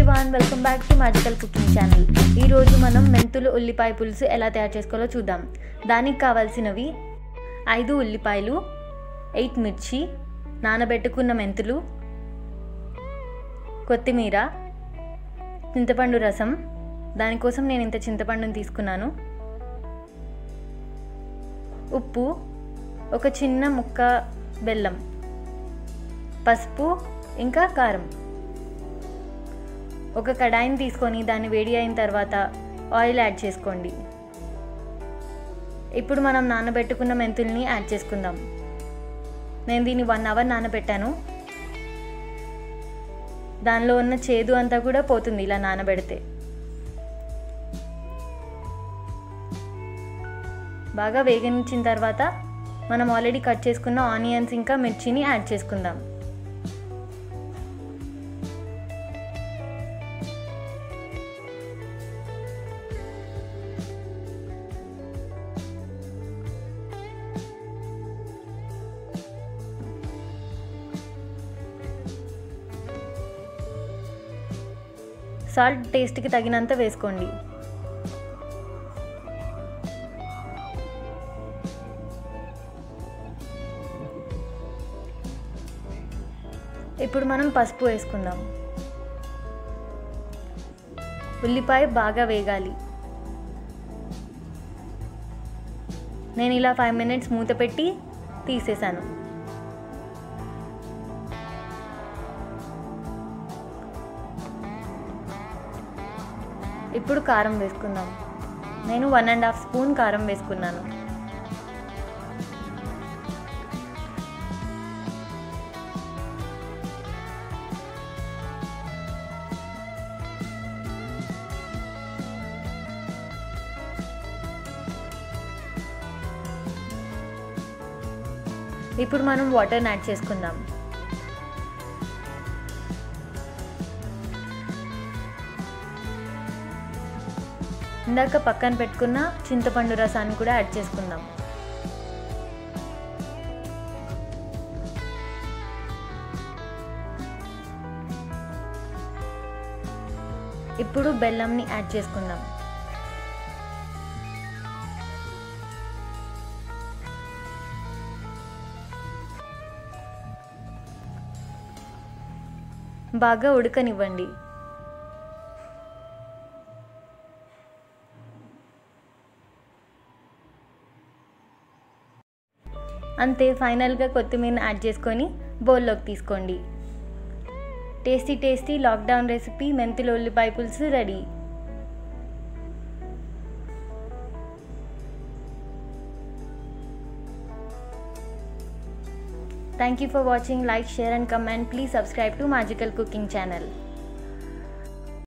Everyone welcome back to magical cooking channel ఈరోజు మనం మెంతులు ఉల్లిపాయ పులుసు ఎలా తయారు చేసుకోవాలో చూద్దాం దానికి కావాల్సినవి ఐదు ఉల్లిపాయలు ఎయిట్ మిర్చి నానబెట్టుకున్న మెంతులు కొత్తిమీర చింతపండు రసం దానికోసం నేను ఇంత చింతపండుని తీసుకున్నాను ఉప్పు ఒక చిన్న ముక్క బెల్లం పసుపు ఇంకా కారం ఒక కడాయిని తీసుకొని దాన్ని వేడి అయిన తర్వాత ఆయిల్ యాడ్ చేసుకోండి ఇప్పుడు మనం నానబెట్టుకున్న మెంతుల్ని యాడ్ చేసుకుందాం నేను దీన్ని వన్ అవర్ నానబెట్టాను దానిలో ఉన్న చేదు అంతా కూడా పోతుంది ఇలా నానబెడితే బాగా వేగనించిన తర్వాత మనం ఆల్రెడీ కట్ చేసుకున్న ఆనియన్స్ ఇంకా మిర్చిని యాడ్ చేసుకుందాం సాల్ట్ టేస్ట్కి తగినంత వేసుకోండి ఇప్పుడు మనం పసుపు వేసుకుందాం ఉల్లిపాయ బాగా వేగాలి నేను ఇలా ఫైవ్ మినిట్స్ మూత పెట్టి తీసేసాను ఇప్పుడు కారం వేసుకుందాం నేను వన్ అండ్ హాఫ్ స్పూన్ కారం వేసుకున్నాను ఇప్పుడు మనం వాటర్ని యాడ్ చేసుకుందాం ఇందాక పక్కన పెట్టుకున్న చింతపండు రసాన్ని కూడా యాడ్ చేసుకుందాం ఇప్పుడు బెల్లంని యాడ్ చేసుకుందాం బాగా ఉడకనివ్వండి అంతే ఫైనల్గా కొత్తిమీరని యాడ్ చేసుకొని బౌల్లోకి తీసుకోండి టేస్టీ టేస్టీ లాక్డౌన్ రెసిపీ మెంతులు ఉల్లిపాయ పులుసు ready Thank you for watching. Like, share and comment. Please subscribe to Magical Cooking channel.